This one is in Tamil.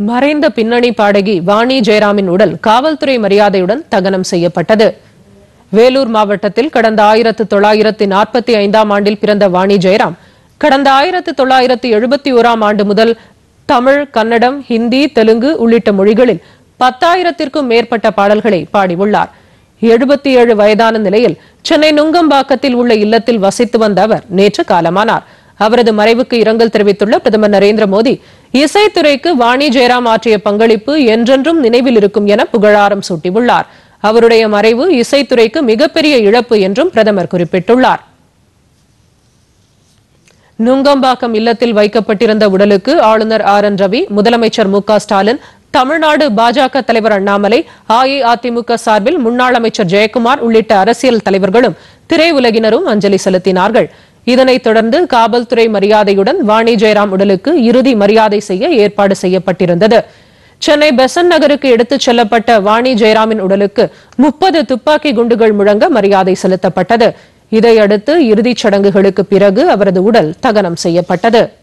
மறைந்த பின்னணி பாடகி வாணி ஜெயராமின் உடல் காவல்துறை மரியாதையுடன் தகனம் செய்யப்பட்டது வேலூர் மாவட்டத்தில் கடந்த ஆயிரத்து தொள்ளாயிரத்தி நாற்பத்தி ஐந்தாம் ஆண்டில் பிறந்த வாணி ஜெயராம் கடந்த ஆயிரத்து தொள்ளாயிரத்தி எழுபத்தி ஓராம் ஆண்டு முதல் தமிழ் கன்னடம் ஹிந்தி தெலுங்கு உள்ளிட்ட மொழிகளில் பத்தாயிரத்திற்கும் மேற்பட்ட பாடல்களை பாடியுள்ளார் எழுபத்தி ஏழு வயதான நிலையில் சென்னை நுங்கம்பாக்கத்தில் உள்ள இல்லத்தில் வசித்து வந்த அவர் நேற்று காலமானார் அவரது மறைவுக்கு இரங்கல் தெரிவித்துள்ள பிரதமர் நரேந்திர மோடி இசைத்துறைக்கு வாணி ஜெயராம் ஆற்றிய பங்களிப்பு என்றென்றும் நினைவில் இருக்கும் என புகழாரம் சூட்டியுள்ளார் அவருடைய மறைவு இசைத்துறைக்கு மிகப்பெரிய இழப்பு என்றும் பிரதமர் குறிப்பிட்டுள்ளார் நுங்கம்பாக்கம் இல்லத்தில் வைக்கப்பட்டிருந்த உடலுக்கு ஆளுநர் ஆர் என் ரவி முதலமைச்சர் மு க ஸ்டாலின் தமிழ்நாடு பாஜக தலைவர் அண்ணாமலை அஇஅதிமுக சார்பில் முன்னாள் அமைச்சர் ஜெயக்குமார் உள்ளிட்ட அரசியல் தலைவர்களும் திரையுலகினரும் அஞ்சலி செலுத்தினார்கள் இதனைத் தொடர்ந்து காவல்துறை மரியாதையுடன் வாணி ஜெயராம் உடலுக்கு இறுதி மரியாதை செய்ய ஏற்பாடு செய்யப்பட்டிருந்தது சென்னை பெசன் நகருக்கு எடுத்துச் செல்லப்பட்ட வாணி ஜெயராமின் உடலுக்கு முப்பது துப்பாக்கி குண்டுகள் முழங்க மரியாதை செலுத்தப்பட்டது இதையடுத்து இறுதிச் சடங்குகளுக்கு பிறகு அவரது உடல் தகனம் செய்யப்பட்டது